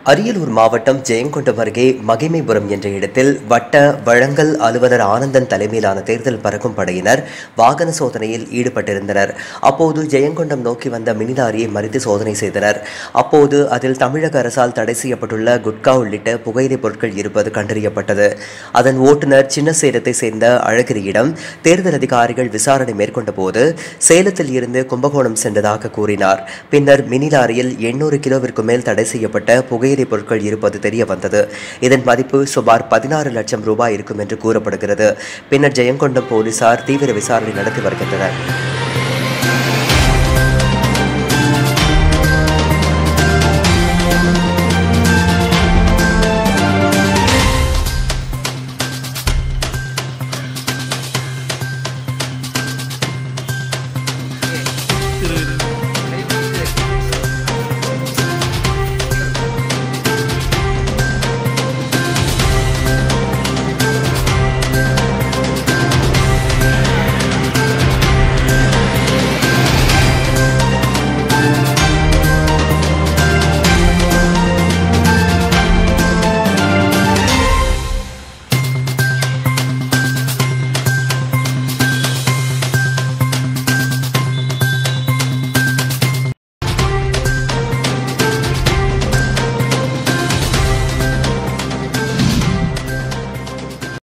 அரியலூர் மாவட்டம் ஜெயங்கொண்டம் அருகே மகிமைபுரம் என்ற இடத்தில் வட்ட வழங்கல் அலுவலர் ஆனந்தன் தலைமையிலான தேர்தல் பறக்கும் படையினர் வாகன சோதனையில் ஈடுபட்டிருந்தனர் அப்போது ஜெயங்கொண்டம் நோக்கி வந்த மினி லாரியை மறித்து சோதனை செய்தனர் அப்போது அதில் தமிழக அரசால் தடை செய்யப்பட்டுள்ள குட்கா உள்ளிட்ட புகையிலைப் பொருட்கள் இருப்பது கண்டறியப்பட்டது அதன் ஓட்டுநர் சின்ன சேலத்தை சேர்ந்த அழகிரியிடம் தேர்தல் அதிகாரிகள் விசாரணை மேற்கொண்ட போது சேலத்தில் இருந்து கும்பகோணம் சென்றதாக கூறினார் பின்னர் மினி லாரியில் எண்ணூறு கிலோவிற்கு மேல் தடை செய்யப்பட்ட புகையிலைப் பொருட்கள் இருப்பது தெரிய வந்தது இதன் மதிப்பு சுமார் பதினாறு லட்சம் ரூபாய் இருக்கும் என்று கூறப்படுகிறது பின்னர் ஜெயங்கொண்டம் போலீசார் தீவிர விசாரணை நடத்தி வருகின்றனர்